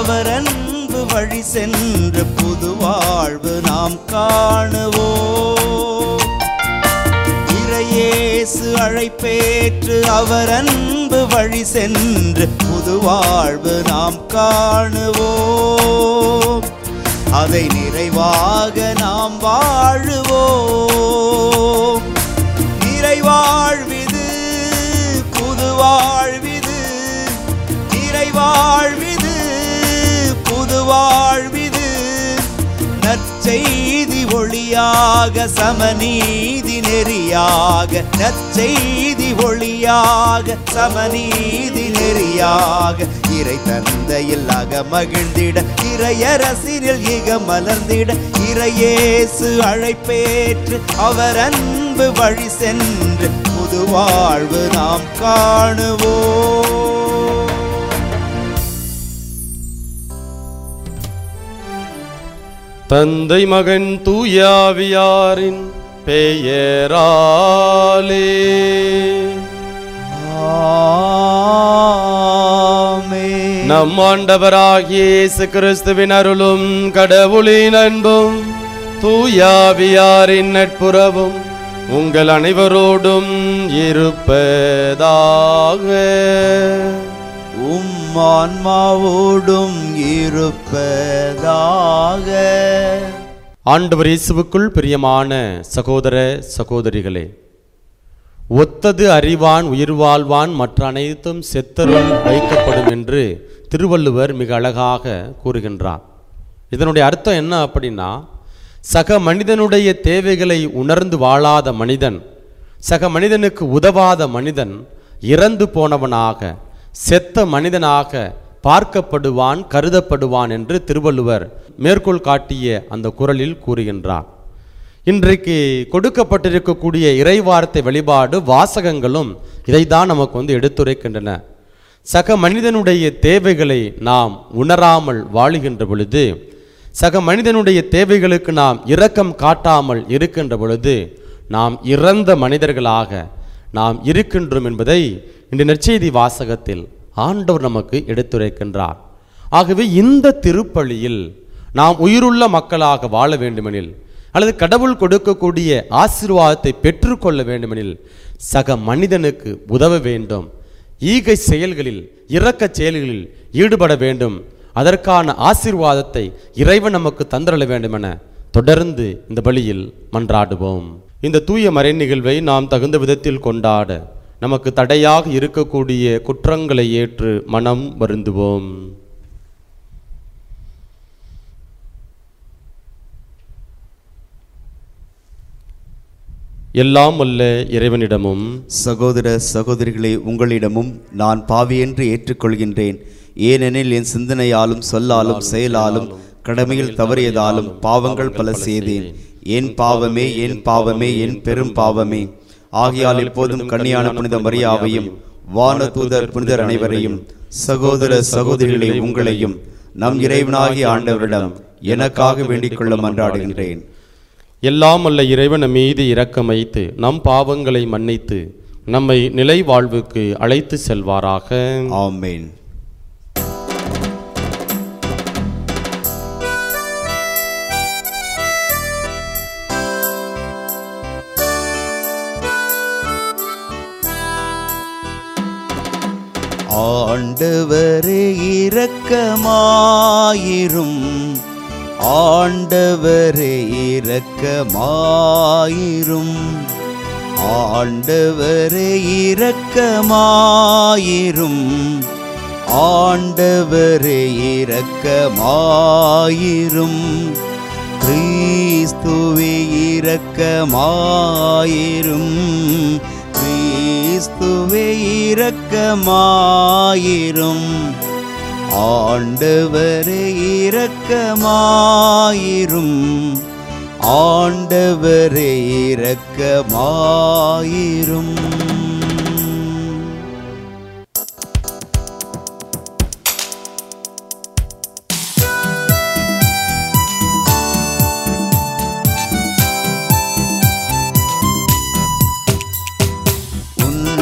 அவர் அன்பு வழி சென்று புது வாழ்வு நாம் காணுவோம் இறையேசு அழைப்பேற்று அவர் அன்பு வழி சென்று புது வாழ்வு நாம் காணுவோம் அதை நிறைவாக நாம் வாழுவோம் நிறைவாழ்விது புது வாழ்விது நிறைவாழ்விது புது வாழ்விது நற்செய்தி ஒளியாக சமநீதி நெறியாக நற்செய்தி ஒளியாக சமநீதி நெறியாக இறை தந்தையில் அக மகிழ்ந்திட இறையரசினில் இக மலர்ந்திட இறையேசு அழைப்பேற்று அவர் அன்பு வழி சென்று புது வாழ்வு நாம் காணுவோம் தந்தை மகன் தூயாவியாரின் பெயராலே ஆமென். நம் ஆண்டவராகிய இயேசு கிறிஸ்துவின் அருளும் கடவுளின் அன்பும் தூயாவியாரின் நட்புறவும் உங்கள் அனைவரோடும் இருப்பதாக உம் ஆன்மாவோடும் இருப்பதாக ஆண்டவர் இயேசுவுக்குள் பிரியமான சகோதர சகோதரிகளே ஒத்தது அறிவான் உயிர் வாழ்வான் மற்ற அனைத்தும் செத்தருள் வைக்கப்படும் என்று திருவள்ளுவர் மிக அழகாக கூறுகின்றார் இதனுடைய அர்த்தம் என்ன அப்படின்னா சக மனிதனுடைய தேவைகளை உணர்ந்து வாழாத மனிதன் சக மனிதனுக்கு உதவாத மனிதன் இறந்து போனவனாக செத்த மனிதனாக பார்க்கப்படுவான் கருதப்படுவான் என்று திருவள்ளுவர் மேற்கோள் காட்டிய அந்த குரலில் கூறுகின்றார் இன்றைக்கு கொடுக்கப்பட்டிருக்கக்கூடிய இறைவார்த்தை வழிபாடு வாசகங்களும் இதைத்தான் நமக்கு வந்து எடுத்துரைக்கின்றன சக மனிதனுடைய தேவைகளை நாம் உணராமல் வாழுகின்ற பொழுது சக மனிதனுடைய தேவைகளுக்கு நாம் இரக்கம் காட்டாமல் இருக்கின்ற பொழுது நாம் இறந்த மனிதர்களாக நாம் இருக்கின்றோம் என்பதை இந்த நற்செய்தி வாசகத்தில் ஆண்டவர் நமக்கு எடுத்துரைக்கின்றார் ஆகவே இந்த திருப்பலியில் நாம் உயிருள்ள மக்களாக வாழ வேண்டுமெனில் அல்லது கடவுள் கொடுக்கக்கூடிய ஆசீர்வாதத்தை பெற்றுக்கொள்ள வேண்டுமெனில் சக மனிதனுக்கு உதவ வேண்டும் ஈகை செயல்களில் இரக்கச் செயல்களில் ஈடுபட வேண்டும் அதற்கான ஆசீர்வாதத்தை இறைவன் நமக்கு தந்திரள வேண்டுமென தொடர்ந்து இந்த பலியில் மன்றாடுவோம் இந்த தூய மறை நிகழ்வை நாம் தகுந்த விதத்தில் கொண்டாட நமக்கு தடையாக இருக்கக்கூடிய குற்றங்களை ஏற்று மனம் வருந்துவோம் எல்லாம் வல்ல இறைவனிடமும் சகோதர சகோதரிகளே உங்களிடமும் நான் பாவியென்று ஏற்றுக்கொள்கின்றேன் ஏனெனில் என் சிந்தனையாலும் சொல்லாலும் செயலாலும் கடமையில் தவறியதாலும் பாவங்கள் பல செய்தேன் என் பாவமே என் பாவமே என் பெரும் பாவமே ஆகையால் இப்போதும் கன்னியான புனித மரியாவையும் வானதூதர் புனிதர் அனைவரையும் சகோதர சகோதரிகளே உங்களையும் நம் இறைவனாகிய ஆண்டவரிடம் எனக்காக வேண்டிக் கொள்ள மன்றாடுகின்றேன் எல்லாம் வல்ல இறைவன் நம் மீது இரக்கம் வைத்து நம் பாவங்களை மன்னித்து நம்மை நிலை வாழ்வுக்கு அழைத்து செல்வாராக ஆமென் ஆண்டவரே இரக்கமாயிரும் ஆண்டவரே இரக்கமாயிரும் ஆண்டவரே இரக்கமாயிரும் ஆண்டவரே இரக்கமாயிரும் கிறிஸ்துவே இரக்கமாயிரும் கிறிஸ்துவே இரக்கமாயிரும் ஆண்டவரே இரக்கமாயிரும் ஆண்டவரே இரக்கமாயிரும்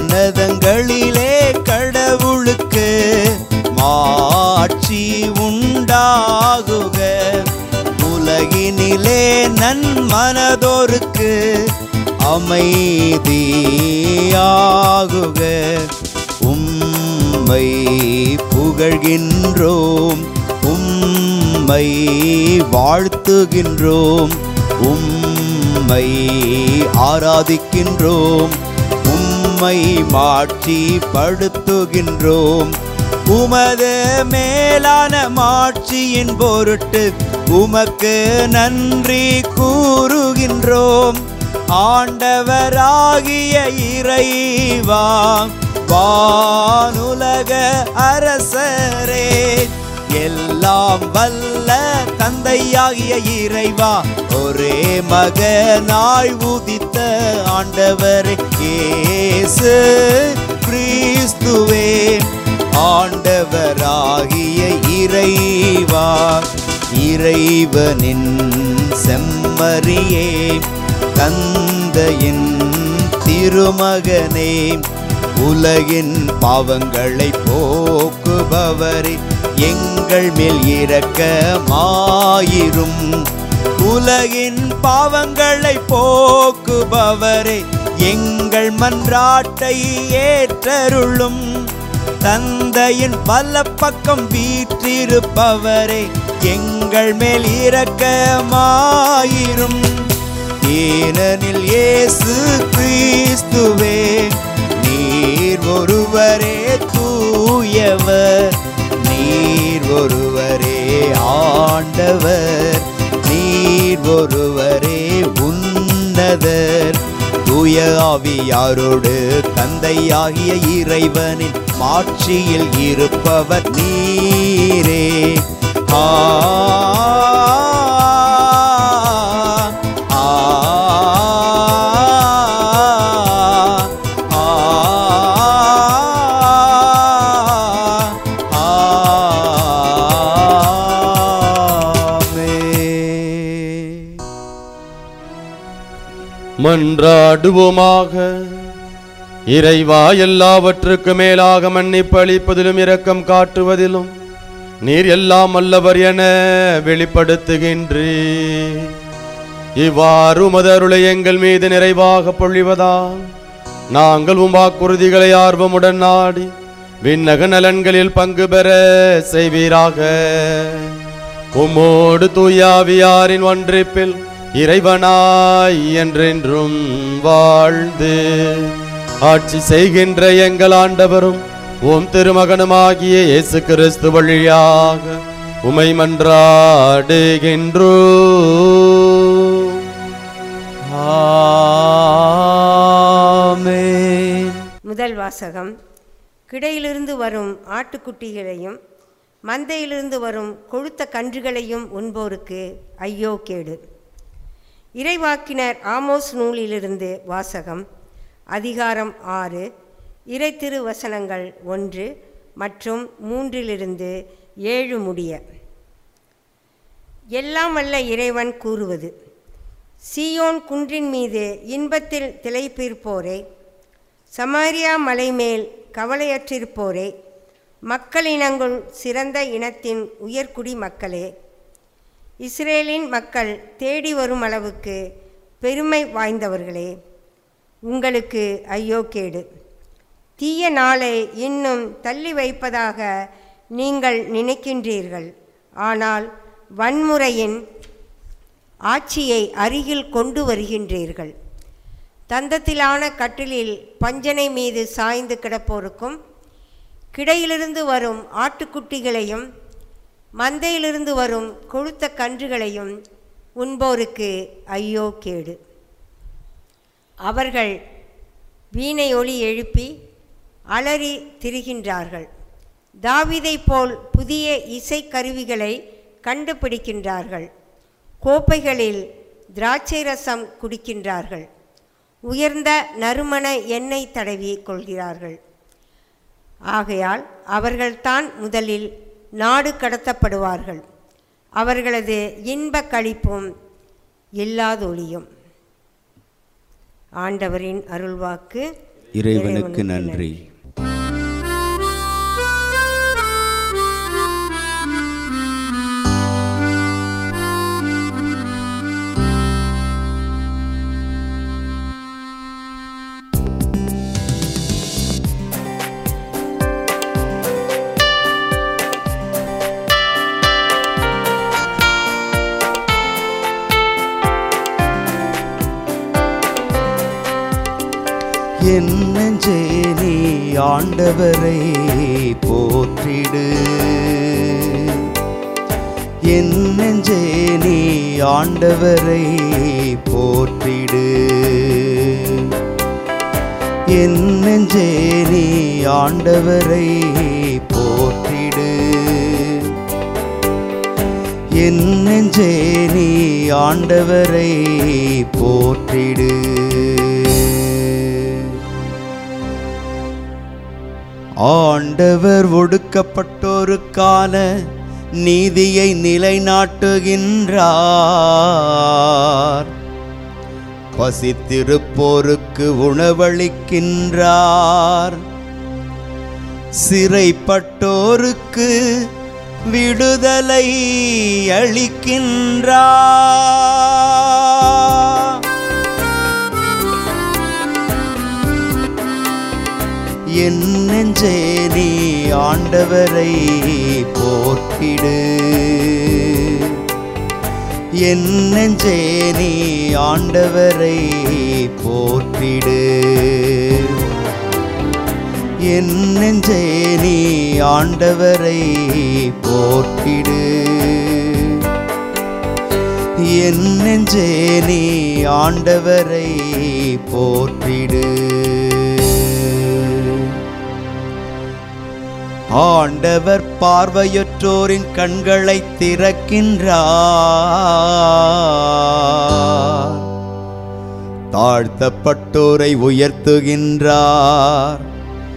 உன்னதங்களிலே கடவுளுக்கு மாட்சி உண்டாகுக உலகினிலே நன்மனதோருக்கு அமைதியாகுக உம்மை புகழ்கின்றோம் உம்மை வாழ்த்துகின்றோம் உம்மை ஆராதிக்கின்றோம் உம்மை மாட்சிப்படுத்துகின்றோம் உமது மேலான மாட்சியின் பொருட்டு உமக்கு நன்றி கூறுகின்றோம் ஆண்டவராகிய இறைவா வானுலக அரசரே எல்லாம் வல்ல தந்தையாகிய இறைவா ஒரே மகனாய் உதித்த ஆண்டவரே இயேசு கிறிஸ்துவே ஆண்டவராகிய இறைவா இறைவனின் செம்மறியே தந்தையின் திருமகனே உலகின் பாவங்களை போக்குபவரே எங்கள் மேல் இரக்கமாயிரும் உலகின் பாவங்களை போக்குபவரே எங்கள் மன்றாட்டை ஏற்றருளும் தந்தையின் பல பக்கம் வீற்றிருப்பவரே எங்கள் மேல் இரக்கமாயிரும் ஏனெனில் இயேசு கிறிஸ்துவே நீர் ஒருவரே தூயவர் நீர் ஒருவரே ஆண்டவர் நீர் ஒருவரே உன்னதர் தூய ஆவியாரோடு தந்தையாகிய இறைவனின் மாட்சியில் இருப்பவர் நீரே ஆ ஆ, ஆ, ஆமென். மன்றாடுவோமாக இறைவா எல்லாவற்றுக்கு மேலாக மன்னிப்பளிப்பதிலும் இரக்கம் காட்டுவதிலும் நீர் எல்லாம் வல்லவர் என வெளிப்படுத்துகின்றே இவ்வாறு உமதருளை எங்கள் மீது நிறைவாக பொழிவதால் நாங்கள் உம் வாக்குறுதிகளை ஆர்வமுடன் நாடி விண்ணக நலன்களில் பங்கு பெற செய்வீராக உம்மோடு தூயாவியாரின் ஒன்றிப்பில் இறைவனாய் என்றென்றும் வாழ்ந்து ஆட்சி செய்கின்ற எங்கள் ஆண்டவரும் உம் திருமகனுமாகிய இயேசு கிறிஸ்து வழியாக உமை மன்றாடுகின்றோ ஆமென். முதல் வாசகம் கிடையிலிருந்து வரும் ஆட்டுக்குட்டிகளையும் மந்தையிலிருந்து வரும் கொழுத்த கன்றுகளையும் உண்போருக்கு ஐயோ கேடு இறைவாக்கினர் ஆமோஸ் நூலிலிருந்து வாசகம் அதிகாரம் ஆறு இறை திருவசனங்கள் ஒன்று மற்றும் மூன்றிலிருந்து ஏழு முடிய எல்லாம் வல்ல இறைவன் கூறுவது சீயோன் குன்றின் மீது இன்பத்தில் திளைப்பிருப்போரே சமாரியா மலை மேல் கவலையற்றிருப்போரே மக்களினங்குள் சிறந்த இனத்தின் உயர்குடி மக்களே இஸ்ரேலின் மக்கள் தேடி வரும் அளவுக்கு பெருமை வாய்ந்தவர்களே உங்களுக்கு ஐயோ கேடு தீய நாளை இன்னும் தள்ளி வைப்பதாக நீங்கள் நினைக்கின்றீர்கள் ஆனால் வன்முறையின் ஆட்சியை அருகில் கொண்டு வருகின்றீர்கள் தந்தத்திலான கட்டிலில் பஞ்சனை மீது சாய்ந்து கிடப்போருக்கும் கிடையிலிருந்து வரும் ஆட்டுக்குட்டிகளையும் மந்தையிலிருந்து வரும் கொழுத்த கன்றுகளையும் உண்போருக்கு ஐயோ கேடு அவர்கள் வீணை ஒலி எழுப்பி அலறி திரிகின்றார்கள் தாவீதைப் போல் புதிய இசைக்கருவிகளை கண்டுபிடிக்கின்றார்கள் கோப்பைகளில் திராட்சை ரசம் குடிக்கின்றார்கள் உயர்ந்த நறுமண எண்ணெய் தடவி கொள்கிறார்கள் ஆகையால் அவர்கள்தான் முதலில் நாடு கடத்தப்படுவார்கள் அவர்களது இன்ப களிப்பும் இல்லாதொழியும் ஆண்டவரின் அருள்வாக்கு இறைவனுக்கு நன்றி என் நெஞ்சே நீ ஆண்டவரை போற்றிடு என் நெஞ்சே நீ ஆண்டவரை போற்றிடு என் நெஞ்சே நீ ஆண்டவரை போற்றிடு என் நெஞ்சே நீ ஆண்டவரை போற்றிடு ஆண்டவர் ஒடுக்கப்பட்டோருக்கான நீதியை நிலைநாட்டுகின்றார் பசித்திருப்போருக்கு உணவளிக்கின்றார் சிறைப்பட்டோருக்கு விடுதலை அளிக்கின்றார் என் நெஞ்சே நீ ஆண்டவரை போற்றிடு என் நெஞ்சே நீ ஆண்டவரை போற்றிடு என் நெஞ்சே நீ ஆண்டவரை போற்றிடு என் நெஞ்சே நீ ஆண்டவரை போற்றிடு ஆண்டவர் பார்வையற்றோரின் கண்களை திறக்கின்றார் தாழ்த்தப்பட்டோரை உயர்த்துகின்றார்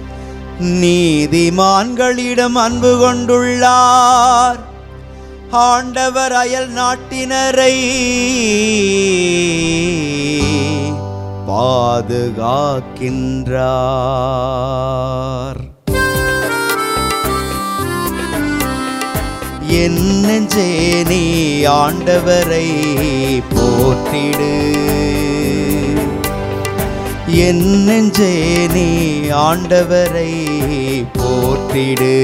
நீதிமான்களிடம் அன்பு கொண்டுள்ளார் ஆண்டவர் அயல் நாட்டினரை பாதுகாக்கின்றார் என் நெஞ்சே நீ ஆண்டவரை போற்றிடு என் நெஞ்சே நீ ஆண்டவரை போற்றிடு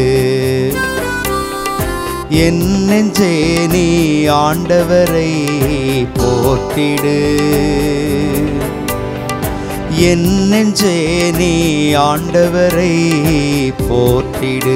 என் நெஞ்சே நீ ஆண்டவரை போற்றிடு என் நெஞ்சே நீ ஆண்டவரை போற்றிடு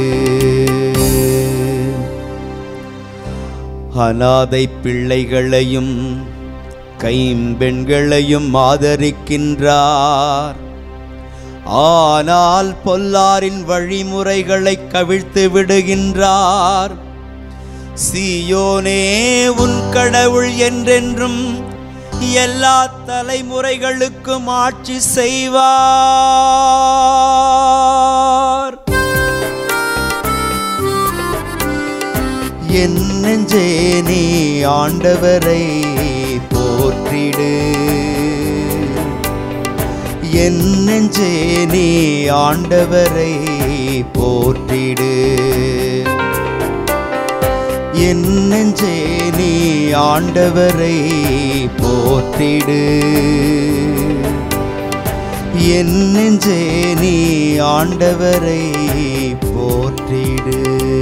அனாதை பிள்ளைகளையும் கைம்பெண்களையும் ஆதரிக்கின்றார் ஆனால் பொல்லாரின் வழிமுறைகளை கவிழ்த்து விடுகின்றார் சீயோனே உன் கடவுள் என்றென்றும் எல்லா தலைமுறைகளுக்கும் ஆட்சி செய்வார் என் நெஞ்சே நீ ஆண்டவரை போற்றிடு என் நெஞ்சே நீ ஆண்டவரை போற்றிடு என் நெஞ்சே நீ ஆண்டவரை போற்றிடு என் நெஞ்சே நீ ஆண்டவரை போற்றிடு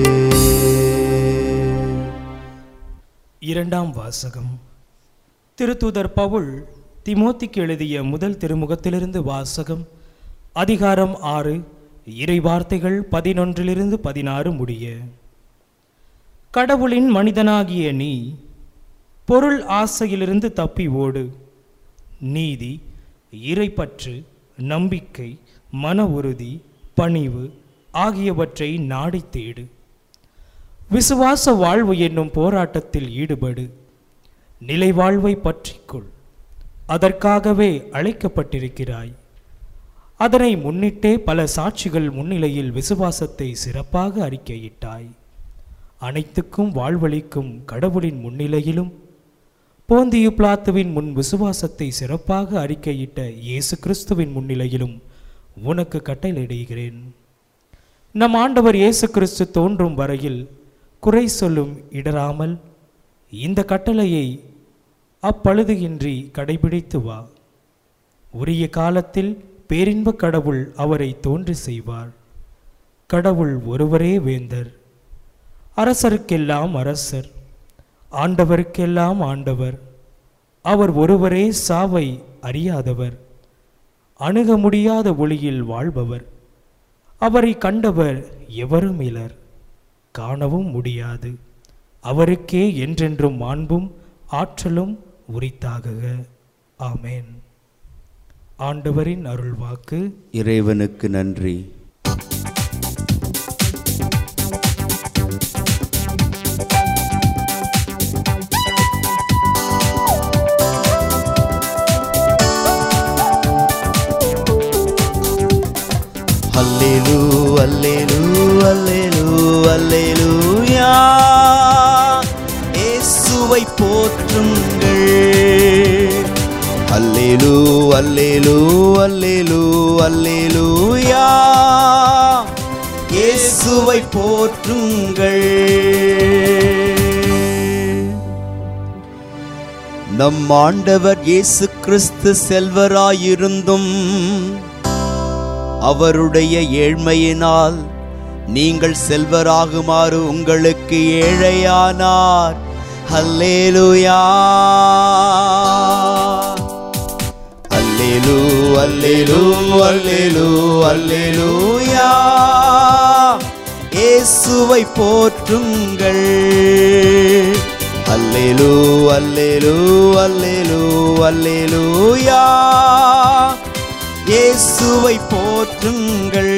இரண்டாம் வாசகம் திருத்தூதர் பவுல் திமோத்திக்கு எழுதிய முதல் திருமுகத்திலிருந்து வாசகம் அதிகாரம் ஆறு இறை வார்த்தைகள் பதினொன்றிலிருந்து பதினாறு முடிய கடவுளின் மனிதனாகிய நீ பொருள் ஆசையிலிருந்து தப்பி ஓடு நீதி இறைப்பற்று நம்பிக்கை மன உறுதி பணிவு ஆகியவற்றை நாடித் தேடு விசுவாச வாழ்வு என்னும் போராட்டத்தில் ஈடுபடு நிலை வாழ்வை பற்றிக்கொள் அதற்காகவே அழைக்கப்பட்டிருக்கிறாய் அதனை முன்னிட்டே பல சாட்சிகள் முன்னிலையில் விசுவாசத்தை சிறப்பாக அறிக்கையிட்டாய் அனைத்துக்கும் வாழ்வளிக்கும் கடவுளின் முன்னிலையிலும் போந்தியு பிளாத்துவின் முன் விசுவாசத்தை சிறப்பாக அறிக்கையிட்ட இயேசு கிறிஸ்துவின் முன்னிலையிலும் உனக்கு கட்டளையிடுகிறேன் நம் ஆண்டவர் இயேசு கிறிஸ்து தோன்றும் வரையில் குறை சொல்லும் இடராமல் இந்த கட்டளையை அப்பழுதுகின்றி கடைபிடித்து வா உரிய காலத்தில் பேரின்ப கடவுள் அவரை தோன்றி செய்வார் கடவுள் ஒருவரே வேந்தர் அரசருக்கெல்லாம் அரசர் ஆண்டவருக்கெல்லாம் ஆண்டவர் அவர் ஒருவரே சாவை அறியாதவர் அணுக முடியாத ஒளியில் வாழ்பவர் அவரை கண்டவர் எவரும் இலர் காணவும் முடியாது அவருக்கே என்றென்றும் மாண்பும் ஆற்றலும் உரித்தாகுக ஆமென் ஆண்டவரின் அருள்வாக்கு இறைவனுக்கு நன்றி அல்லேலூ அல்லேலூ அல்லேலூ அல்லேலூயா இயேசுவை போற்றுங்கள் அல்லேலூ அல்லேலூ அல்லேலூ அல்லேலூயா இயேசுவை போற்றுங்கள் நம் ஆண்டவர் இயேசு கிறிஸ்து செல்வராயிருந்தும் அவருடைய ஏழ்மையினால் நீங்கள் செல்வராகுமாறு உங்களுக்கு ஏழையானார் அல்லேலூயா அல்லேலூ அல்லேலூ அல்லேலூ அல்லேலூயா இயேசுவை போற்றுங்கள் அல்லேலூ அல்லேலூ அல்லேலூ அல்லேலூயா இயேசுவை போற்றுங்கள்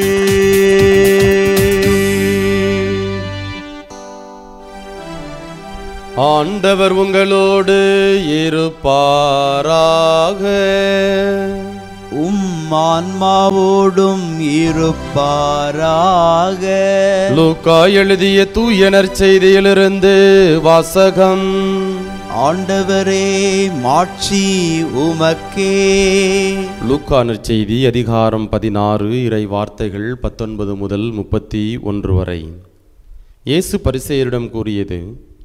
ஆண்டவர் உங்களோடு இருப்பாராக உம் ஆன்மாவோடும் இருப்பாராக லூக்கா எழுதிய தூயனர் செய்தியிலிருந்து வாசகம் ஆண்டவரே மாட்சி உமக்கே லூக்கா நற்செய்தி அதிகாரம் பதினாறு இறை வார்த்தைகள் பத்தொன்பது முதல் முப்பத்தி ஒன்று வரை இயேசு பரிசேயரிடம் கூறியது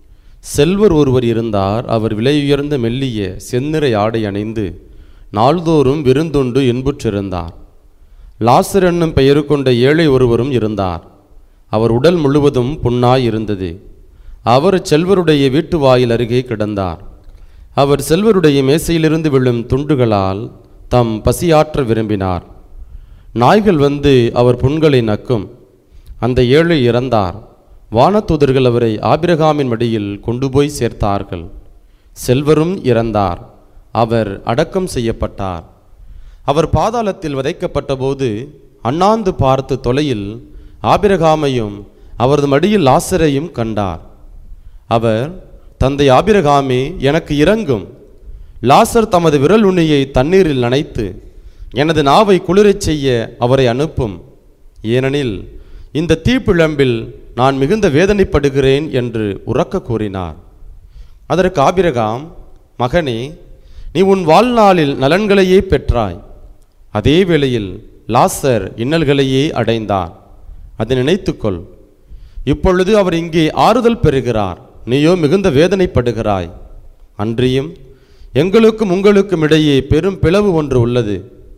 செல்வர் ஒருவர் இருந்தார் அவர் விலையுயர்ந்த மெல்லிய செந்நிறை ஆடை அணிந்து நாள்தோறும் விருந்துண்டு இன்புற்றிருந்தார் லாசர் என்னும் பெயரு கொண்ட ஏழை ஒருவரும் இருந்தார் அவர் உடல் முழுவதும் புண்ணாய் இருந்தது அவர் செல்வருடைய வீட்டு வாயில் அருகே கிடந்தார் அவர் செல்வருடைய மேசையிலிருந்து விழும் துண்டுகளால் தம் பசியாற்ற விரும்பினார் நாய்கள் வந்து அவர் புண்களை நக்கும் அந்த ஏழை இறந்தார் வானதூதர்கள் அவரை ஆபிரகாமின் மடியில் கொண்டு போய் சேர்த்தார்கள் செல்வரும் இறந்தார் அவர் அடக்கம் செய்யப்பட்டார் அவர் பாதாளத்தில் விதைக்கப்பட்டபோது அண்ணாந்து பார்த்து தொலையில் ஆபிரகாமையும் அவரது மடியில் லாசரையும் கண்டார் அவர் தந்தை ஆபிரகாமே எனக்கு இறங்கும் லாசர் தமது விரல் உண்ணியை தண்ணீரில் நனைத்து எனது நாவை குளிரச் செய்ய அவரை அனுப்பும் ஏனெனில் இந்த தீப்பிழம்பில் நான் மிகுந்த வேதனைப்படுகிறேன் என்று உறக்க கூறினார் அதற்கு ஆபிரகாம் மகனே நீ உன் வாழ்நாளில் நலன்களையே பெற்றாய் அதே வேளையில் லாசர் இன்னல்களையே அடைந்தார் அதை நினைத்துக்கொள் இப்பொழுது அவர் இங்கே ஆறுதல் பெறுகிறார் நீயோ மிகுந்த வேதனைப்படுகிறாய் அன்றியும் எங்களுக்கும் உங்களுக்கும் இடையே பெரும் பிளவு ஒன்று உள்ளது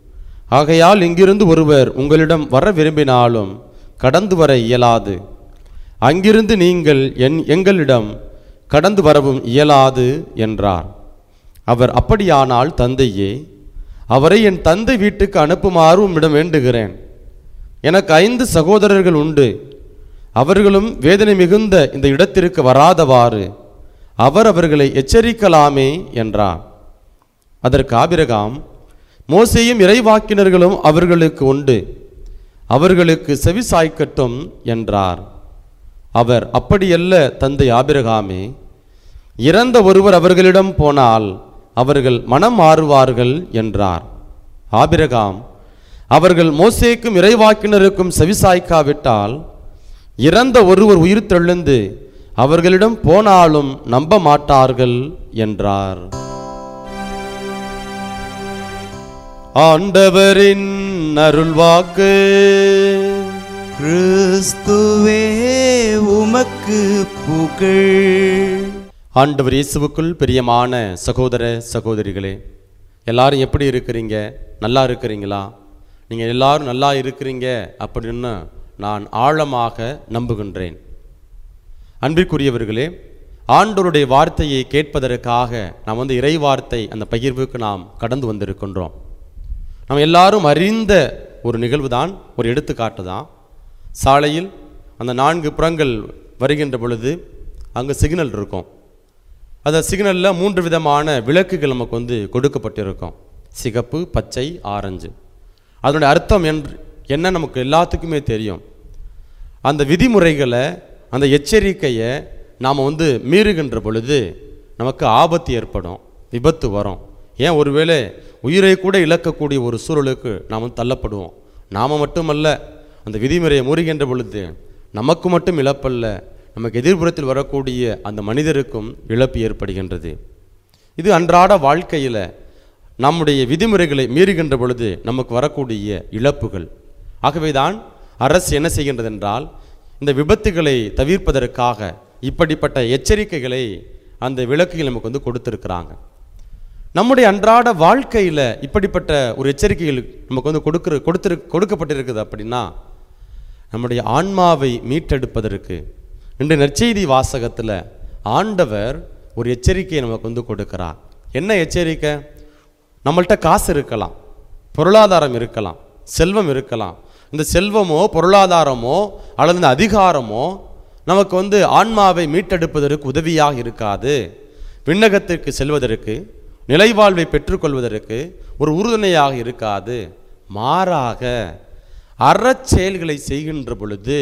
ஆகையால் இங்கிருந்து ஒருவர் உங்களிடம் வர விரும்பினாலும் கடந்து வர இயலாது அங்கிருந்து நீங்கள் என் எங்களிடம் கடந்து வரவும் இயலாது என்றார் அவர் அப்படியானால் தந்தையே அவரை என் தந்தை வீட்டுக்கு அனுப்புமாறு உம்மிடம் வேண்டுகிறேன் எனக்கு ஐந்து சகோதரர்கள் உண்டு அவர்களும் வேதனை மிகுந்த இந்த இடத்திற்கு வராதவாறு அவர் அவர்களை எச்சரிக்கலாமே என்றார் அதற்கு ஆபிரகாம் மோசேயும் இறைவாக்கினர்களும் அவர்களுக்கு உண்டு அவர்களுக்கு செவி சாய்க்கட்டும் என்றார் அவர் அப்படியல்ல தந்தை ஆபிரகாமே இறந்த ஒருவர் அவர்களிடம் போனால் அவர்கள் மனம் மாறுவார்கள் என்றார் ஆபிரகாம் அவர்கள் மோசேக்கும் இறைவாக்கினருக்கும் செவிசாய்க்காவிட்டால் இறந்த ஒருவர் உயிர் தெழுந்து அவர்களிடம் போனாலும் நம்ப மாட்டார்கள் என்றார் ஆண்டவரின் அருள்வாக்கு கிறிஸ்துவே உமக்கு புகழ் ஆண்டவர் இயேசுவுக்குள் பிரியமான சகோதர சகோதரிகளே எல்லாரும் எப்படி இருக்கிறீங்க நல்லா இருக்கிறீங்களா நீங்கள் எல்லாரும் நல்லா இருக்கிறீங்க அப்படின்னு நான் ஆழமாக நம்புகின்றேன் அன்பிற்குரியவர்களே ஆண்டவருடைய வார்த்தையை கேட்பதற்காக நாம் வந்து இறை வார்த்தை அந்த பகிர்வுக்கு நாம் கடந்து வந்திருக்கின்றோம் நம்ம எல்லாரும் அறிந்த ஒரு நிகழ்வு தான் ஒரு எடுத்துக்காட்டு தான் சாலையில் அந்த நான்கு புறங்கள் வருகின்ற பொழுது அங்கே சிக்னல் இருக்கும் அந்த சிக்னலில் மூன்று விதமான விளக்குகள் நமக்கு வந்து கொடுக்கப்பட்டிருக்கும் சிகப்பு பச்சை ஆரஞ்சு அதனுடைய அர்த்தம் என்று என்ன நமக்கு எல்லாத்துக்குமே தெரியும் அந்த விதிமுறைகளை அந்த எச்சரிக்கையை நாம் வந்து மீறுகின்ற பொழுது நமக்கு ஆபத்து ஏற்படும் விபத்து வரும் ஏன் ஒருவேளை உயிரை கூட இழக்கக்கூடிய ஒரு சூழலுக்கு நாம் வந்து தள்ளப்படுவோம் நாம் மட்டுமல்ல அந்த விதிமுறையை முறிகின்ற பொழுது நமக்கு மட்டும் இழப்பல்ல நமக்கு எதிர்புறத்தில் வரக்கூடிய அந்த மனிதருக்கும் இழப்பு ஏற்படுகின்றது இது அன்றாட வாழ்க்கையில் நம்முடைய விதிமுறைகளை மீறுகின்ற பொழுது நமக்கு வரக்கூடிய இழப்புகள் ஆகவேதான் அரசு என்ன செய்கின்றது என்றால் இந்த விபத்துகளை தவிர்ப்பதற்காக இப்படிப்பட்ட எச்சரிக்கைகளை அந்த விளக்குகள் நமக்கு வந்து கொடுத்திருக்கிறாங்க நம்முடைய அன்றாட வாழ்க்கையில் இப்படிப்பட்ட ஒரு எச்சரிக்கைகள் நமக்கு வந்து கொடுக்கிற கொடுத்திரு கொடுக்கப்பட்டிருக்குது அப்படின்னா நம்முடைய ஆன்மாவை மீட்டெடுப்பதற்கு இன்று நற்செய்தி வாசகத்தில் ஆண்டவர் ஒரு எச்சரிக்கையை நமக்கு வந்து கொடுக்கிறார் என்ன எச்சரிக்கை நம்மள்ட்ட காசு இருக்கலாம் பொருளாதாரம் இருக்கலாம் செல்வம் இருக்கலாம் இந்த செல்வமோ பொருளாதாரமோ அல்லது இந்த அதிகாரமோ நமக்கு வந்து ஆன்மாவை மீட்டெடுப்பதற்கு உதவியாக இருக்காது விண்ணகத்திற்கு செல்வதற்கு நிலைவாழ்வை பெற்றுக்கொள்வதற்கு ஒரு உறுதுணையாக இருக்காது மாறாக அறச்செயல்களை செய்கின்ற பொழுது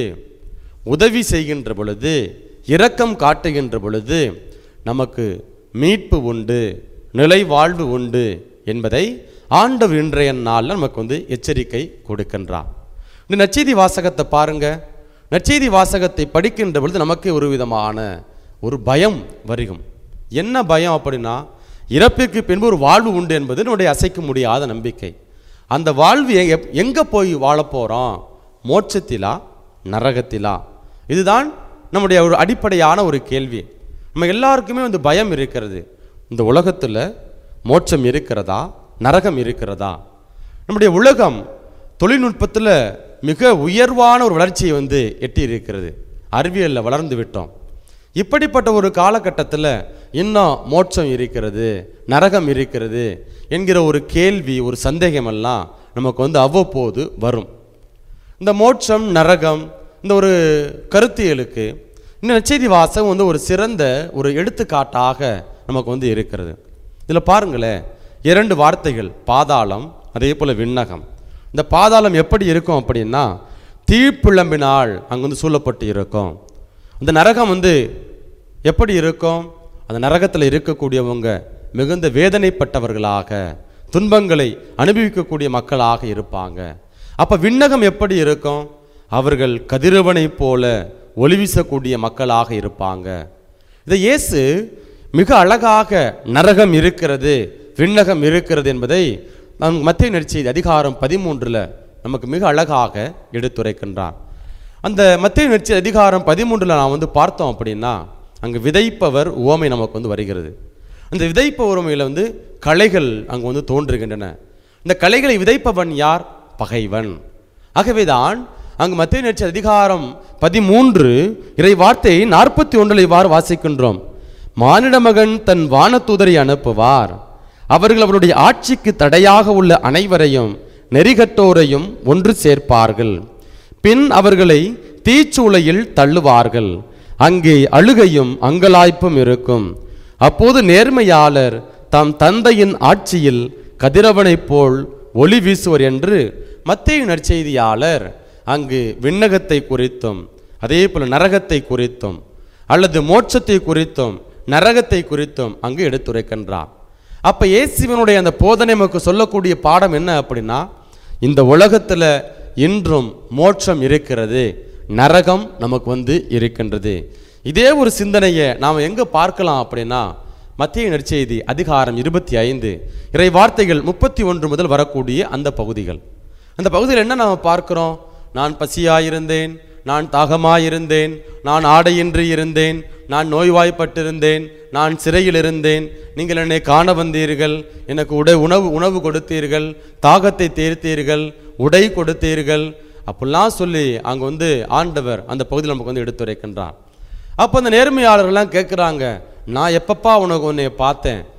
உதவி செய்கின்ற பொழுது இரக்கம் காட்டுகின்ற பொழுது நமக்கு மீட்பு உண்டு நிலை வாழ்வு உண்டு என்பதை ஆண்டவர் இன்றைய நாளில் நமக்கு வந்து எச்சரிக்கை கொடுக்கின்றார் இந்த நற்செய்தி வாசகத்தை பாருங்க நற்செய்தி வாசகத்தை படிக்கின்ற பொழுது நமக்கு ஒரு விதமான ஒரு பயம் வருகும் என்ன பயம் அப்படின்னா இறப்பிற்கு பின்பு ஒரு வாழ்வு உண்டு என்பது நம்முடைய அசைக்க முடியாத நம்பிக்கை அந்த வாழ்வு எ- எங்க போய் வாழப் போறோம் மோட்சத்திலா நரகத்திலா இதுதான் நம்முடைய ஒரு அடிப்படையான ஒரு கேள்வி நம்ம எல்லாருக்குமே வந்து பயம் இருக்கிறது இந்த உலகத்தில் மோட்சம் இருக்கிறதா நரகம் இருக்கிறதா நம்முடைய உலகம் தொழில்நுட்பத்தில் மிக உயர்வான ஒரு வளர்ச்சியை வந்து எட்டி இருக்கிறது அறிவியலில் வளர்ந்து விட்டோம் இப்படிப்பட்ட ஒரு காலகட்டத்தில் இன்னும் மோட்சம் இருக்கிறது நரகம் இருக்கிறது என்கிற ஒரு கேள்வி ஒரு சந்தேகமெல்லாம் நமக்கு வந்து அவ்வப்போது வரும் இந்த மோட்சம் நரகம் இந்த ஒரு கருத்தியலுக்கு இந்த நற்செய்தி வாசகம் வந்து ஒரு சிறந்த ஒரு எடுத்துக்காட்டாக நமக்கு வந்து இருக்கிறது இதில் பாருங்களேன் இரண்டு வார்த்தைகள் பாதாளம் அதே போல் விண்ணகம் இந்த பாதாளம் எப்படி இருக்கும் அப்படின்னா தீப்பிழம்பினால் அங்கே வந்து சூழப்பட்டு இருக்கும் இந்த நரகம் வந்து எப்படி இருக்கும் அந்த நரகத்தில் இருக்கக்கூடியவங்க மிகுந்த வேதனைப்பட்டவர்களாக துன்பங்களை அனுபவிக்கக்கூடிய மக்களாக இருப்பாங்க அப்ப விண்ணகம் எப்படி இருக்கும் அவர்கள் கதிரவனைப் போல ஒளி வீசக்கூடிய மக்களாக இருப்பாங்க இதை இயேசு மிக அழகாக நரகம் இருக்கிறது விண்ணகம் இருக்கிறது என்பதை நம் மத்திய நெற்செய்தி அதிகாரம் பதிமூன்றில் நமக்கு மிக அழகாக எடுத்துரைக்கின்றார் அந்த மத்திய நெற்செய்தி அதிகாரம் பதிமூன்றில் நான் வந்து பார்த்தோம் அப்படின்னா அங்கே விதைப்பவர் உவமை நமக்கு வந்து வருகிறது அந்த விதைப்பவர் உவமையில் வந்து களைகள் அங்கே வந்து தோன்றுகின்றன இந்த களைகளை விதைப்பவன் யார் பகைவன் ஆகவேதான் அங்கு மத்திய நேற்று அதிகாரம் பதிமூன்று இறை வார்த்தை நாற்பத்தி ஒன்றில் இவ்வாறு வாசிக்கின்றோம் மானிட மகன் தன் வானதூதரை அனுப்புவார் அவர்கள் அவருடைய ஆட்சிக்கு தடையாக உள்ள அனைவரையும் நெறிகட்டோரையும் ஒன்று சேர்ப்பார்கள் பின் அவர்களை தீச்சூளையில் தள்ளுவார்கள் அங்கே அழுகையும் அங்கலாய்ப்பும் இருக்கும் அப்போது நேர்மையாளர் தம் தந்தையின் ஆட்சியில் கதிரவனைப் போல் ஒளி வீசுவர் என்று மத்தேயு நற்செய்தியாளர் அங்கு விண்ணகத்தை குறித்தும் அதே போல நரகத்தை குறித்தும் அல்லது மோட்சத்தை குறித்தும் நரகத்தை குறித்தும் அங்கு எடுத்துரைக்கின்றார் அப்ப இயேசுவினுடைய அந்த போதனை நமக்கு சொல்லக்கூடிய பாடம் என்ன அப்படின்னா இந்த உலகத்துல இன்றும் மோட்சம் இருக்கிறது நரகம் நமக்கு வந்து இருக்கின்றது இதே ஒரு சிந்தனையை நாம் எங்க பார்க்கலாம் அப்படின்னா மத்திய நற்செய்தி அதிகாரம் இருபத்தி ஐந்து இறை வார்த்தைகள் முப்பத்தி ஒன்று முதல் வரக்கூடிய அந்த பகுதிகள் அந்த பகுதியில் என்ன நாம் பார்க்கிறோம் நான் பசியாயிருந்தேன் நான் தாகமாயிருந்தேன் நான் ஆடையின்றி இருந்தேன் நான் நோய்வாய்ப்பட்டிருந்தேன் நான் சிறையில் இருந்தேன் நீங்கள் என்னை காண வந்தீர்கள் எனக்கு உடை உணவு உணவு கொடுத்தீர்கள் தாகத்தை தீர்த்தீர்கள் உடை கொடுத்தீர்கள் அப்படிலாம் சொல்லி அங்கே வந்து ஆண்டவர் அந்த பகுதியில் நமக்கு வந்து எடுத்துரைக்கின்றார் அப்போ அந்த நேர்மையாளர்கள்லாம் கேட்குறாங்க நான் எப்பப்பா உனக்கு உன்னை பார்த்தேன்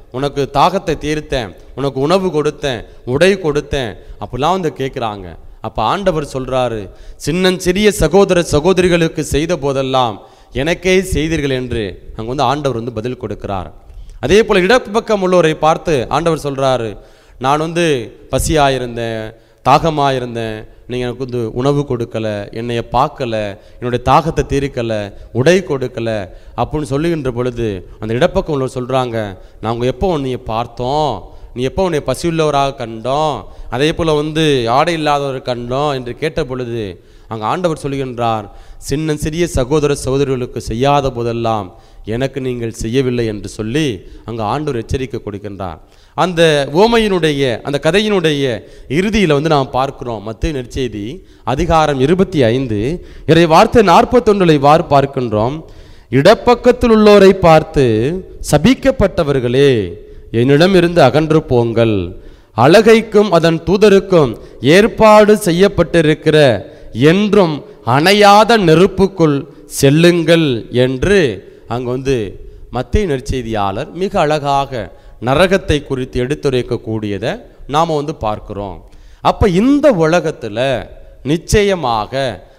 உனக்கு தாகத்தை தீர்த்தேன் உனக்கு உணவு கொடுத்தேன் உடை கொடுத்தேன் அப்படிலாம் வந்து கேட்குறாங்க அப்போ ஆண்டவர் சொல்றாரு சின்னஞ்சிறிய சகோதர சகோதரிகளுக்கு செய்த போதெல்லாம் எனக்கே செய்தீர்கள் என்று அங்கே வந்து ஆண்டவர் வந்து பதில் கொடுக்கிறார் அதே போல் இடப்பக்கம் உள்ளவரை பார்த்து ஆண்டவர் சொல்றாரு நான் வந்து பசியாக இருந்தேன் தாகமாக இருந்தேன் நீங்கள் எனக்கு வந்து உணவு கொடுக்கல என்னைய பார்க்கல என்னுடைய தாகத்தை தீர்க்கல உடை கொடுக்கல அப்படின்னு சொல்லுகின்ற பொழுது அந்த இடப்பக்கம் உள்ளவர் சொல்கிறாங்க நாங்கள் எப்போ உன்னைய பார்த்தோம் நீ எப்போ உன்னை பசியுள்ளவராக கண்டோம் அதே போல் வந்து ஆடை இல்லாதவர் கண்டோம் என்று கேட்ட பொழுது அங்கே ஆண்டவர் சொல்லுகின்றார் சின்ன சிறிய சகோதர சகோதரிகளுக்கு செய்யாத போதெல்லாம் எனக்கு நீங்கள் செய்யவில்லை என்று சொல்லி அங்கே ஆண்டவர் எச்சரிக்கை கொடுக்கின்றார் அந்த ஓமையினுடைய அந்த கதையினுடைய இறுதியில் வந்து நாம் பார்க்கிறோம் மத்திய நெற்செய்தி அதிகாரம் இருபத்தி ஐந்து இறை வார்த்தை நாற்பத்தொன்றில் இவ்வாறு பார்க்கின்றோம் இடப்பக்கத்தில் உள்ளோரை பார்த்து சபிக்கப்பட்டவர்களே என்னிடமிருந்து அகன்று போங்கள் அழகைக்கும் அதன் தூதருக்கும் ஏற்பாடு செய்யப்பட்டிருக்கிற என்றும் அணையாத நெருப்புக்குள் செல்லுங்கள் என்று அங்க வந்து மத்திய நற்செய்தியாளர் மிக அழகாக நரகத்தை குறித்து எடுத்துரைக்கக்கூடியதை நாம் வந்து பார்க்கிறோம் அப்போ இந்த உலகத்தில் நிச்சயமாக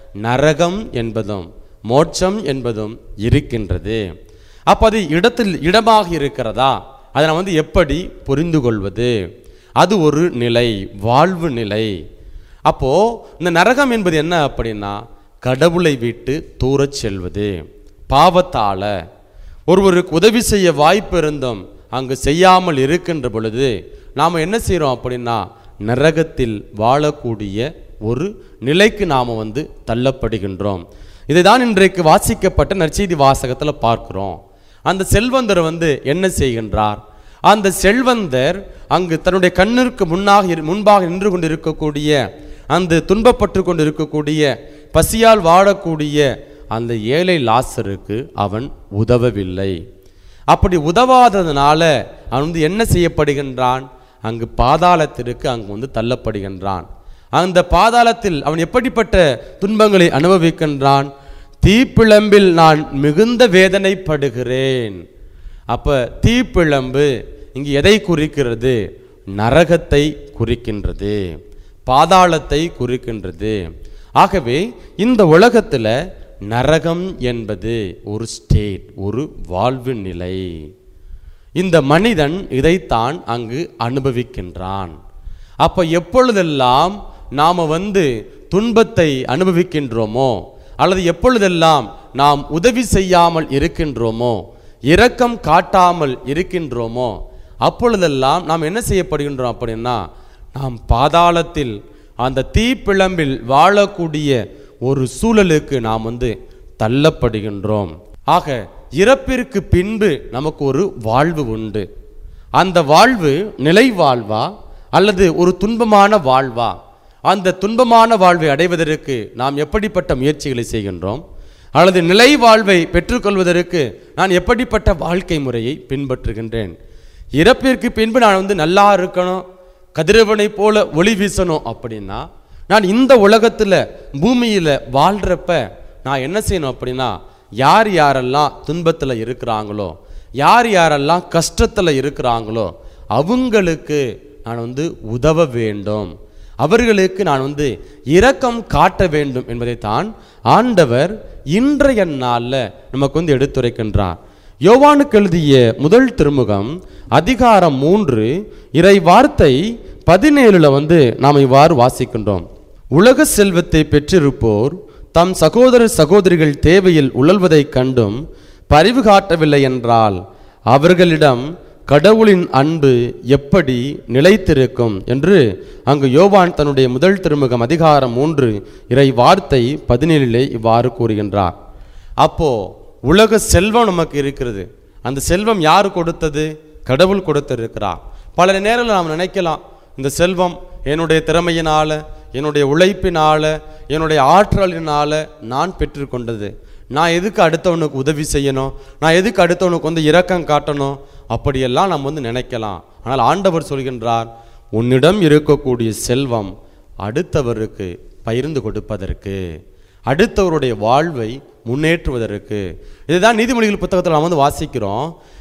நரகம் என்பதும் மோட்சம் என்பதும் இருக்கின்றது அப்போ அது இடத்தில் இடமாக இருக்கிறதா அதை நான் வந்து எப்படி புரிந்து கொள்வது அது ஒரு நிலை வாழ்வு நிலை அப்போ இந்த நரகம் என்பது என்ன அப்படின்னா கடவுளை விட்டு தூரச் செல்வது பாவத்தால ஒருவருக்கு உதவி செய்ய வாய்ப்பு இருந்தும் அங்கு செய்யாமல் இருக்கின்ற பொழுது நாம் என்ன செய்கிறோம் அப்படின்னா நரகத்தில் வாழக்கூடிய ஒரு நிலைக்கு நாம் வந்து தள்ளப்படுகின்றோம் இதை தான் இன்றைக்கு வாசிக்கப்பட்ட நற்செய்தி வாசகத்தில் பார்க்கிறோம் அந்த செல்வந்தர் வந்து என்ன செய்கின்றார் அந்த செல்வந்தர் அங்கு தன்னுடைய கண்ணிற்கு முன்னாக இரு- முன்பாக நின்று கொண்டு இருக்கக்கூடிய அந்த துன்பப்பட்டு கொண்டு இருக்கக்கூடிய பசியால் வாழக்கூடிய அந்த ஏழை லாசருக்கு அவன் உதவவில்லை அப்படி உதவாததுனால அவன் வந்து என்ன செய்யப்படுகின்றான் அங்கு பாதாளத்திற்கு அங்கு வந்து தள்ளப்படுகின்றான் அந்த பாதாளத்தில் அவன் எப்படிப்பட்ட துன்பங்களை அனுபவிக்கின்றான் தீப்பிழம்பில் நான் மிகுந்த வேதனைப்படுகிறேன் அப்ப தீப்பிழம்பு இங்கு எதை குறிக்கிறது நரகத்தை குறிக்கின்றது பாதாளத்தை குறிக்கின்றது ஆகவே இந்த உலகத்துல நரகம் என்பது ஒரு ஸ்டேட் ஒரு வாழ்வு நிலை இந்த மனிதன் இதைத்தான் அங்கு அனுபவிக்கின்றான் அப்ப எப்பொழுதெல்லாம் நாம வந்து துன்பத்தை அனுபவிக்கின்றோமோ அல்லது எப்பொழுதெல்லாம் நாம் உதவி செய்யாமல் இருக்கின்றோமோ இரக்கம் காட்டாமல் இருக்கின்றோமோ அப்பொழுதெல்லாம் நாம் என்ன செய்யப்படுகின்றோம் அப்படின்னா நாம் பாதாளத்தில் அந்த தீப்பிழம்பில் வாழக்கூடிய ஒரு சூழலுக்கு நாம் வந்து தள்ளப்படுகின்றோம் ஆக இறப்பிற்கு பின்பு நமக்கு ஒரு வாழ்வு உண்டு அந்த வாழ்வு நிலை வாழ்வா அல்லது ஒரு துன்பமான வாழ்வா அந்த துன்பமான வாழ்வை அடைவதற்கு நாம் எப்படிப்பட்ட முயற்சிகளை செய்கின்றோம் அல்லது நிலை வாழ்வை பெற்றுக்கொள்வதற்கு நான் எப்படிப்பட்ட வாழ்க்கை முறையை பின்பற்றுகின்றேன் இறப்பிற்கு பின்பு நான் வந்து நல்லா இருக்கணும் கதிரவனை போல ஒளி வீசணும் அப்படின்னா நான் இந்த உலகத்தில் பூமியில் வாழ்கிறப்ப நான் என்ன செய்யணும் அப்படின்னா யார் யாரெல்லாம் துன்பத்தில் இருக்கிறாங்களோ யார் யாரெல்லாம் கஷ்டத்தில் இருக்கிறாங்களோ அவங்களுக்கு நான் வந்து உதவ வேண்டும் அவர்களுக்கு நான் வந்து இரக்கம் காட்ட வேண்டும் என்பதைத்தான் ஆண்டவர் இன்றைய நாளில் நமக்கு வந்து எடுத்துரைக்கின்றார் யோவானுக்கு எழுதிய முதல் திருமுகம் அதிகாரம் மூன்று இறை வார்த்தை பதினேழுல வந்து நாம் இவ்வாறு வாசிக்கின்றோம் உலக செல்வத்தை பெற்றிருப்போர் தம் சகோதர சகோதரிகள் தேவையில் உழல்வதைக் கண்டும் பரிவு காட்டவில்லை என்றால் அவர்களிடம் கடவுளின் அன்பு எப்படி நிலைத்திருக்கும் என்று அங்கு யோவான் தன்னுடைய முதல் திருமுகம் அதிகாரம் மூன்று இறை வார்த்தை பதினேழிலே இவ்வாறு கூறுகின்றார் அப்போ உலக செல்வம் நமக்கு இருக்கிறது அந்த செல்வம் யார் கொடுத்தது கடவுள் கொடுத்திருக்கிறார் பல நேரங்களில் நாம் நினைக்கலாம் இந்த செல்வம் என்னுடைய திறமையினால என்னுடைய உழைப்பினால என்னுடைய ஆற்றலினால நான் பெற்றுக்கொண்டது நான் எதுக்கு அடுத்தவனுக்கு உதவி செய்யணும் நான் எதுக்கு அடுத்தவனுக்கு வந்து இரக்கம் காட்டணும் அப்படியெல்லாம் நம்ம வந்து நினைக்கலாம் ஆனால் ஆண்டவர் சொல்கின்றார் உன்னிடம் இருக்கக்கூடிய செல்வம் அடுத்தவருக்கு பகிர்ந்து கொடுப்பதற்கு அடுத்தவருடைய வாழ்வை முன்னேற்றுவதற்கு இதுதான் நீதிமொழிகள் புத்தகத்தில் நாம் வந்து வாசிக்கிறோம்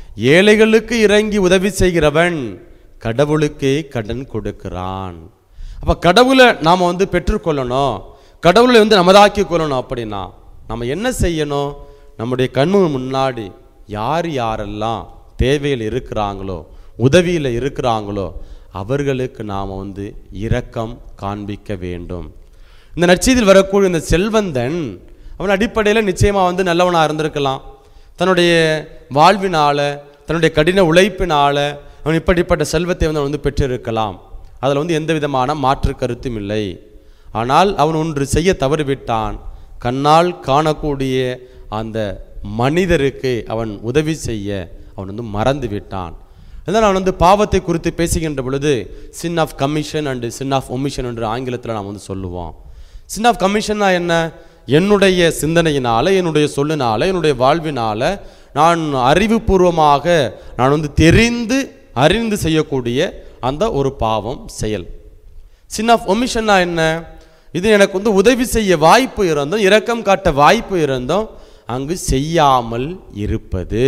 ஏழைகளுக்கு இறங்கி உதவி செய்கிறவன் கடவுளுக்கே கடன் கொடுக்கிறான் அப்ப கடவுளை நாம வந்து பெற்றுக்கொள்ளணும் கடவுளை வந்து நமதாக்கி கொள்ளணும் அப்படின்னா நம்ம என்ன செய்யணும் நம்முடைய கண்ணு முன்னாடி யார் யாரெல்லாம் தேவையில் இருக்கிறாங்களோ உதவியில் இருக்கிறாங்களோ அவர்களுக்கு நாம் வந்து இரக்கம் காண்பிக்க வேண்டும் இந்த நற்செய்தியில் வரக்கூடிய இந்த செல்வந்தன் அவன் அடிப்படையில் நிச்சயமாக வந்து நல்லவனாக இருந்திருக்கலாம் தன்னுடைய வாழ்வினால தன்னுடைய கடின உழைப்பினால அவன் இப்படிப்பட்ட செல்வத்தை வந்து அவன் வந்து பெற்றிருக்கலாம் அதில் வந்து எந்த விதமான மாற்று கருத்தும் இல்லை ஆனால் அவன் ஒன்று செய்ய தவறிவிட்டான் கண்ணால் காணக்கூடிய அந்த மனிதருக்கு அவன் உதவி செய்ய அவன் வந்து மறந்து விட்டான் அதனால் அவன் வந்து பாவத்தை குறித்து பேசுகின்ற பொழுது sin of commission and sin of omission என்று ஆங்கிலத்தில் நாம் வந்து சொல்லுவோம் சின் ஆஃப் கமிஷன்னா என்ன என்னுடைய சிந்தனையினால என்னுடைய சொல்லினால என்னுடைய வாழ்வினால நான் அறிவுபூர்வமாக நான் வந்து தெரிந்து அறிந்து செய்யக்கூடிய அந்த ஒரு பாவம் செயல் சின் ஆஃப் ஒமிஷன்னா என்ன இது எனக்கு வந்து உதவி செய்ய வாய்ப்பு இருந்தும் இரக்கம் காட்ட வாய்ப்பு இருந்தும் அங்கு செய்யாமல் இருப்பது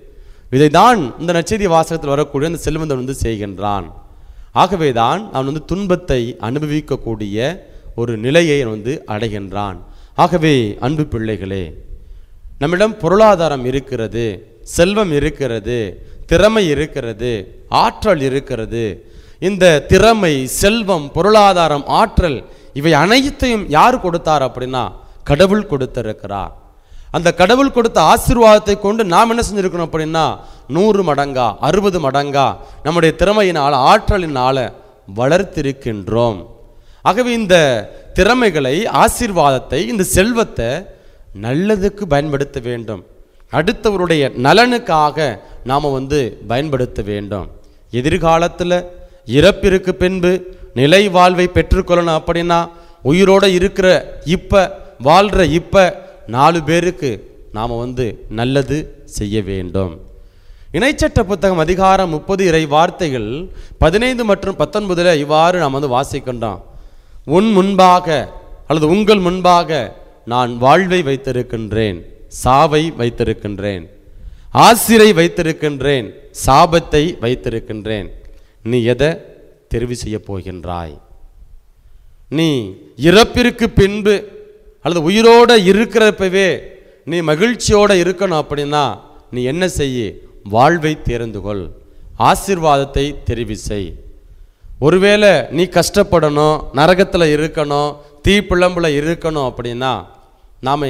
இதைதான் இந்த நச்செய்தி வாசகத்தில் வரக்கூடிய அந்த செல்வந்தன் வந்து செய்கின்றான் ஆகவேதான் அவன் வந்து துன்பத்தை அனுபவிக்கக்கூடிய ஒரு நிலையை அவன் வந்து அடைகின்றான் ஆகவே அன்பு பிள்ளைகளே நம்மிடம் பொருளாதாரம் இருக்கிறது செல்வம் இருக்கிறது திறமை இருக்கிறது ஆற்றல் இருக்கிறது இந்த திறமை செல்வம் பொருளாதாரம் ஆற்றல் இவை அனைத்தையும் யார் கொடுத்தார் அப்படின்னா கடவுள் கொடுத்திருக்கிறார் அந்த கடவுள் கொடுத்த ஆசீர்வாதத்தை கொண்டு நாம் என்ன செஞ்சிருக்கணும் அப்படின்னா நூறு மடங்கா அறுபது மடங்கா நம்முடைய திறமையினால் ஆற்றலினால வளர்த்திருக்கின்றோம் ஆகவே இந்த திறமைகளை ஆசீர்வாதத்தை இந்த செல்வத்தை நல்லதுக்கு பயன்படுத்த வேண்டும் அடுத்தவருடைய நலனுக்காக நாம் வந்து பயன்படுத்த வேண்டும் எதிர்காலத்தில் இறப்பிற்கு பின்பு நிலை வாழ்வை பெற்றுக்கொள்ளணும் அப்படின்னா உயிரோட இருக்கிற இப்ப வாழ்கிற இப்ப நாலு பேருக்கு நாம் வந்து நல்லது செய்ய வேண்டும் இணைச்சட்ட புத்தகம் அதிகாரம் முப்பது இறை வார்த்தைகள் பதினைந்து மற்றும் பத்தொன்பதுல இவ்வாறு நாம் வந்து வாசிக்கின்றோம் உன் முன்பாக அல்லது உங்கள் முன்பாக நான் வாழ்வை வைத்திருக்கின்றேன் சாவை வைத்திருக்கின்றேன் ஆசிரை வைத்திருக்கின்றேன் சாபத்தை வைத்திருக்கின்றேன் நீ எதை தெரிவு செய்ய போகின்றாய் நீ இறப்பிற்கு பின்பு அல்லது உயிரோட இருக்கிறப்பவே நீ மகிழ்ச்சியோட இருக்கணும் அப்படின்னா நீ என்ன செய்ய வாழ்வை தேர்ந்து கொள் ஆசீர்வாதத்தை தெரிவு செய் ஒருவேளை நீ கஷ்டப்படணும் நரகத்தில் இருக்கணும் தீ பிழம்புல இருக்கணும் அப்படின்னா நாம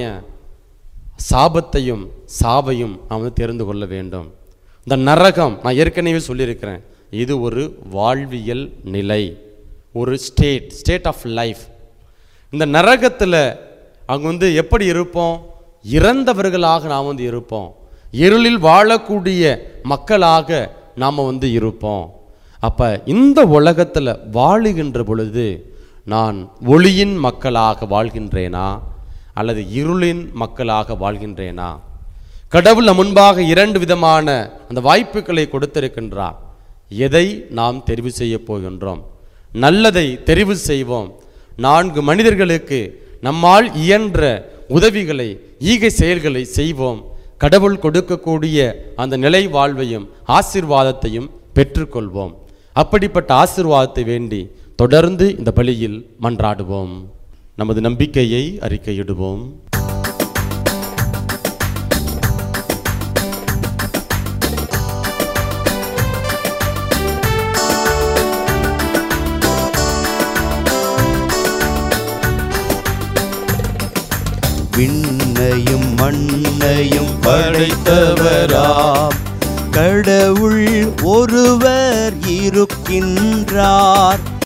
சாபத்தையும் சாவையும் நாம் வந்து தெரிந்து கொள்ள வேண்டும் இந்த நரகம் நான் ஏற்கனவே சொல்லியிருக்கிறேன் இது ஒரு வாழ்வியல் நிலை ஒரு ஸ்டேட் ஸ்டேட் ஆஃப் லைஃப் இந்த நரகத்தில் அங்கே வந்து எப்படி இருப்போம் இறந்தவர்களாக நாம் வந்து இருப்போம் இருளில் வாழக்கூடிய மக்களாக நாம் வந்து இருப்போம் அப்போ இந்த உலகத்தில் வாழுகின்ற பொழுது நான் ஒளியின் மக்களாக வாழ்கின்றேனா அல்லது இருளின் மக்களாக வாழ்கின்றேனா கடவுள் நம் முன்பாக இரண்டு விதமான அந்த வாய்ப்புகளை கொடுத்திருக்கின்றார் எதை நாம் தெரிவு செய்ய போகின்றோம் நல்லதை தெரிவு செய்வோம் நான்கு மனிதர்களுக்கு நம்மால் இயன்ற உதவிகளை ஈகை செயல்களை செய்வோம் கடவுள் கொடுக்கக்கூடிய அந்த நிலை வாழ்வையும் ஆசீர்வாதத்தையும் பெற்றுக்கொள்வோம் அப்படிப்பட்ட ஆசீர்வாதத்தை வேண்டி தொடர்ந்து இந்த பலியில் மன்றாடுவோம் நமது நம்பிக்கையை அறிக்கையிடுவோம் விண்ணையும் மண்ணையும் படைத்தவராம் கடவுள் ஒருவர் இருக்கின்றார்